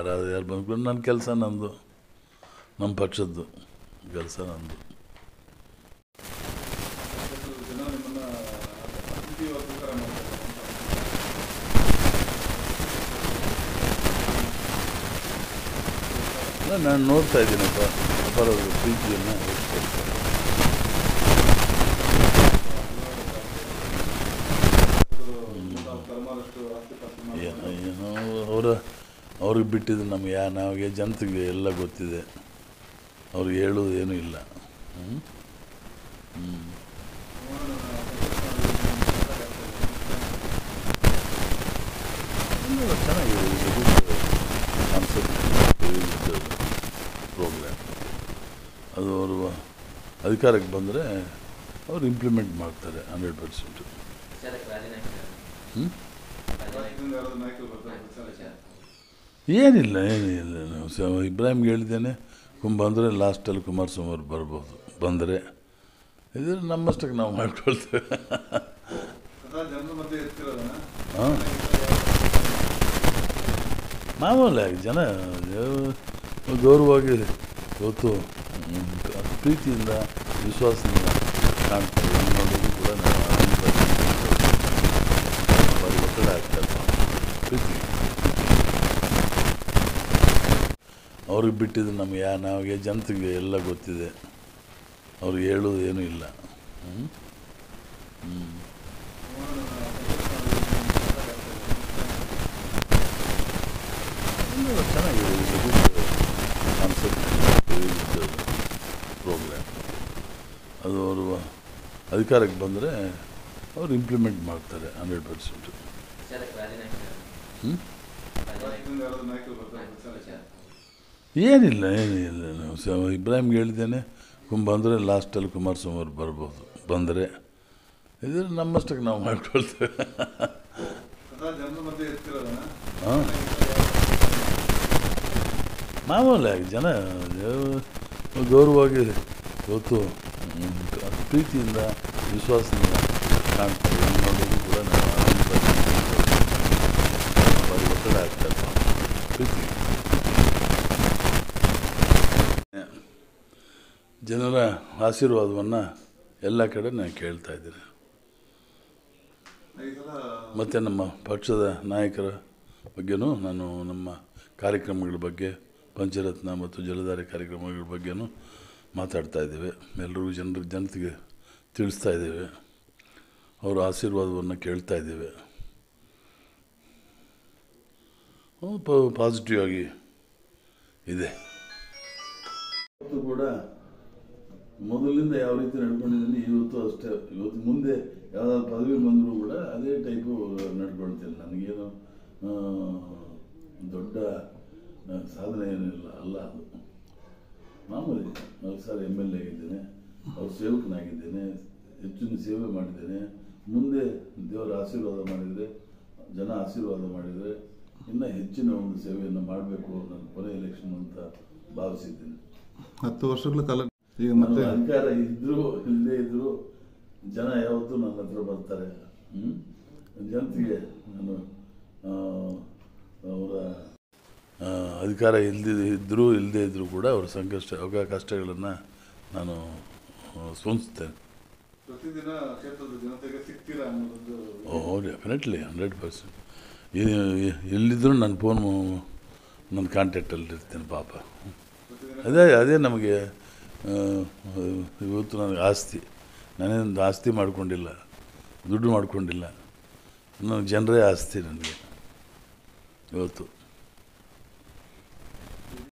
ಯಾರಾದ್ರು ಯಾರು ಬಂದು ನನ್ನ ಕೆಲಸ ನಂದು ನಮ್ಮ ಪಕ್ಷದ್ದು ಕೆಲಸ ನಂದು ಜನ ನಿಮ್ಮನ್ನ ಅತಿಥಿಯಾಗಿ ಸ್ವೀಕಾರ ಮಾಡ್ತಾರೆ ಅಲ್ಲ ನಾನು ನೋಡ್ತಾ ಇದ್ದೀನಪ್ಪ ಅಪರವ್ರ ಪ್ರೀತಿಯನ್ನು ವ್ಯಕ್ತಪಡಿಸ್ತಾರೆ ತಲೆಮಾರಷ್ಟು ಆಸ್ತಿ ಪಾಸ್ತಿ ಏನೋ ಏನೋ ಅವರ ಅವ್ರಿಗೆ ಬಿಟ್ಟಿದ್ದು ನಮ್ಗೆ ಯಾ ನಮಗೆ ಜನತೆಗೆ ಎಲ್ಲ ಗೊತ್ತಿದೆ ಅವ್ರಿಗೆ ಹೇಳೋದು ಏನೂ ಇಲ್ಲ ಹ್ಞೂ ಹ್ಞೂ ಇಲ್ಲ, ಚೆನ್ನಾಗಿದೆ ಕಾನ್ಸೆಪ್ಟ್ ಪ್ರೋಗ್ರಾಮ್ ಅದು ಅವರು ಅಧಿಕಾರಕ್ಕೆ ಬಂದರೆ ಅವ್ರು ಇಂಪ್ಲಿಮೆಂಟ್ ಮಾಡ್ತಾರೆ ಹಂಡ್ರೆಡ್ ಪರ್ಸೆಂಟು ಹ್ಞೂ ರಾಜ್ಯದಿಂದ ಯಾರಾದ್ರೂ ನಾಯಕರು ಬರ್ತಾರೆ ಪ್ರಚಾರಕ್ಕೆ? ಏನಿಲ್ಲ ಏನಿಲ್ಲ ನಾವು ಸ ಇಬ್ರಾಹಿಮ್ಗೆ ಹೇಳಿದ್ದೇನೆ ಕುಂಭ ಬಂದರೆ ಲಾಸ್ಟಲ್ಲಿ ಕುಮಾರಸ್ವಾಮಿ ಅವ್ರು ಬರ್ಬೋದು ಬಂದರೆ ಇದ್ರೆ ನಮ್ಮಷ್ಟಕ್ಕೆ ನಾವು ಮಾಡ್ಕೊಳ್ತೇವೆ ಸದಾ ಜನರ ಮಧ್ಯೆ ಇರ್ತಿರೋದನ್ನ ಹಾಂ ಮಾಮೂಲಾಗಿ ಜನ ಯಾವ- ಗೌರವವಾಗಿ ಇವತ್ತು ಹ್ಮ್, ಪ್ರೀತಿಯಿಂದ ವಿಶ್ವಾಸದಿಂದ ಕಾಣ್ತಾರೆ ಅನ್ನೋದು ಕೂಡ ನಾವು ಭಾರಿ ಒತ್ತಡ ಆಗ್ತಾರೆ ಪ್ರೀತಿ ಅವ್ರಿಗೆ ಬಿಟ್ಟಿದ್ದು ನಮ್ಗೆ ಯಾ ನಮಗೆ ಜನತೆಗೆ ಎಲ್ಲ ಗೊತ್ತಿದೆ ಅವ್ರಿಗೆ ಹೇಳೋದು ಏನೂ ಇಲ್ಲ ಹ್ಞೂ ಹ್ಞೂ ಇಲ್ಲ, ಚೆನ್ನಾಗಿದೆ ಕಾನ್ಸೆಪ್ಟ್ ಪ್ರೋಗ್ರಾಮ್ ಅದು ಅವರು ಅಧಿಕಾರಕ್ಕೆ ಬಂದರೆ ಅವ್ರು ಇಂಪ್ಲಿಮೆಂಟ್ ಮಾಡ್ತಾರೆ ಹಂಡ್ರೆಡ್ ಪರ್ಸೆಂಟು ಹ್ಞೂ ರಾಜ್ಯದಿಂದ ಯಾರಾದ್ರೂ ನಾಯಕರು ಬರ್ತಾರೆ ಪ್ರಚಾರಕ್ಕೆ? ಏನಿಲ್ಲ ಏನಿಲ್ಲ ನಾವು ಸ ಇಬ್ರಾಹಿಮ್ಗೆ ಹೇಳಿದ್ದೇನೆ ಕುಂಭ ಬಂದರೆ ಲಾಸ್ಟಲ್ಲಿ ಕುಮಾರಸ್ವಾಮಿ ಅವ್ರು ಬರ್ಬೋದು ಬಂದರೆ ಇದ್ರೆ ನಮ್ಮಷ್ಟಕ್ಕೆ ನಾವು ಮಾಡ್ಕೊಳ್ತೇವೆ ಸದಾ ಜನರ ಮಧ್ಯೆ ಇರ್ತಿರೋದನ್ನ ಹಾಂ ಮಾಮೂಲಾಗಿ ಜನ ಯಾವ- ಗೌರವವಾಗಿ ಇವತ್ತು ಹ್ಮ್, ಪ್ರೀತಿಯಿಂದ ವಿಶ್ವಾಸದಿಂದ ಕಾಣ್ತಾರೆ ಅನ್ನೋದು ಕೂಡ ನಾವು ಭಾರಿ ಒತ್ತಡ ಆಗ್ತಾರೆ ಪ್ರೀತಿ ಜನರ ಆಶೀರ್ವಾದವನ್ನು ಎಲ್ಲ ಕಡೆ ನಾನು ಕೇಳ್ತಾ ಇದ್ದೀನಿ ಈ ಸಲ ಮತ್ತು ನಮ್ಮ ಪಕ್ಷದ ನಾಯಕರ ಬಗ್ಗೆನೂ ನಾನು ನಮ್ಮ ಕಾರ್ಯಕ್ರಮಗಳ ಬಗ್ಗೆ ಪಂಚರತ್ನ ಮತ್ತು ಜಲಧಾರೆ ಕಾರ್ಯಕ್ರಮಗಳ ಬಗ್ಗೆನೂ ಮಾತಾಡ್ತಾ ಇದ್ದೇವೆ ಎಲ್ಲರಿಗೂ ಜನರ ಜನತೆಗೆ ತಿಳಿಸ್ತಾ ಇದ್ದೇವೆ ಅವರ ಆಶೀರ್ವಾದವನ್ನು ಕೇಳ್ತಾ ಇದ್ದೇವೆ ಪಾಸಿಟಿವ್ ಆಗಿ ಇದೆ ಇವತ್ತು ಕೂಡ ಮೊದಲಿಂದ ಯಾವ ರೀತಿ ನಡ್ಕೊಂಡಿದ್ದೀನಿ ಇವತ್ತು ಅಷ್ಟೇ ಇವತ್ತು ಮುಂದೆ ಯಾವ್ದಾದ್ರು ಪದವಿ ಬಂದರೂ ಕೂಡ ಅದೇ ಟೈಪು ನಡ್ಕೊಳ್ತೀನಿ ನನಗೇನು ಆ, ದೊಡ್ಡ ಆ, ಸಾಧನೆ ಏನಿಲ್ಲ ಅಲ್ಲ ಅದು ಮಾಮೂಲಿ ನಾಲ್ಕು ಸಾರಿ ಎಮ್ ಎಲ್ ಎ ಆಗಿದ್ದೇನೆ ಅವ್ರ ಸೇವಕನಾಗಿದ್ದೇನೆ ಹೆಚ್ಚಿನ ಸೇವೆ ಮಾಡಿದ್ದೇನೆ ಮುಂದೆ ದೇವರ ಆಶೀರ್ವಾದ ಮಾಡಿದರೆ ಜನ ಆಶೀರ್ವಾದ ಮಾಡಿದರೆ ಇನ್ನೂ ಹೆಚ್ಚಿನ ಒಂದು ಸೇವೆಯನ್ನು ಮಾಡಬೇಕು ನನ್ನ ಕೊನೆ ಎಲೆಕ್ಷನ್ ಅಂತ ಭಾವಿಸಿದ್ದೀನಿ ಹತ್ತು ವರ್ಷಗಳ ಕಾಲ ಈಗ ಮತ್ತೆ ನನ್ನ ಅಧಿಕಾರ ಇದ್ರು ಇಲ್ಲದೆ ಇದ್ರು ಜನ ಯಾವತ್ತೂ ನನ್ನ ಹತ್ರ ಬರ್ತಾರೆ ಹ್ಮ್? ಜನತೆಗೆ ನಾನು ಆ, ಅವರ ಆ, ಅಧಿಕಾರ ಇಲ್ದಿ ಇದ್ದರೂ ಇಲ್ಲದೆ ಇದ್ದರೂ ಕೂಡ ಅವ್ರ ಸಂಕಷ್ಟ ಅವರ ಕಷ್ಟಗಳನ್ನು ನಾನು ಆ, ಸ್ಪಂದಿಸ್ತೇನೆ ಪ್ರತಿದಿನ ಕ್ಷೇತ್ರದ ಜನತೆಗೆ ಸಿಗ್ತೀರಾ ಅನ್ನೋದೊಂದು ಓ ಡೆಫಿನೆಟ್ಲಿ ಹಂಡ್ರೆಡ್ ಪರ್ಸೆಂಟ್ ಎಲ್ಲಿದ್ದರೂ ನನ್ನ ಫೋನ್ ನನ್ನ ಕಾಂಟ್ಯಾಕ್ಟಲ್ಲಿ ಇರ್ತೇನೆ ಪಾಪ ಪ್ರತಿದಿನ ಅದೇ ಅದೇ ನಮಗೆ ಆ, ಇವತ್ತು ನನಗೆ ಆಸ್ತಿ ನಾನೇನು ಆಸ್ತಿ ಮಾಡ್ಕೊಂಡಿಲ್ಲ ದುಡ್ಡು ಮಾಡ್ಕೊಂಡಿಲ್ಲ ನನಗೆ ಜನರೇ ಆಸ್ತಿ ನನಗೆ ಇವತ್ತು